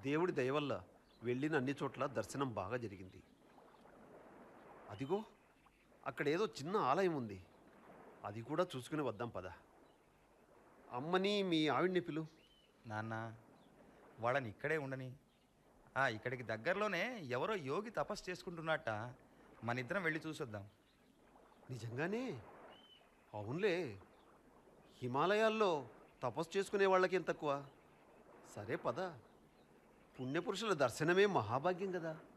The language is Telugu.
దేవుడి దయ వల్ల వెళ్ళిన అన్ని చోట్ల దర్శనం బాగా జరిగింది అదిగో అక్కడ ఏదో చిన్న ఆలయం ఉంది అది కూడా చూసుకుని వద్దాం పద అమ్మని మీ ఆవిడ్ని పిలు నాన్న వాళ్ళని ఇక్కడే ఉండని ఆ, ఇక్కడికి దగ్గరలోనే ఎవరో యోగి తపస్సు చేసుకుంటున్నట్ట మన ఇద్దరం వెళ్ళి చూసొద్దాం నిజంగానే అవునులే హిమాలయాల్లో తపస్సు చేసుకునే వాళ్ళకేం తక్కువ సరే పద పుణ్యపురుషుల దర్శనమే మహాభాగ్యం కదా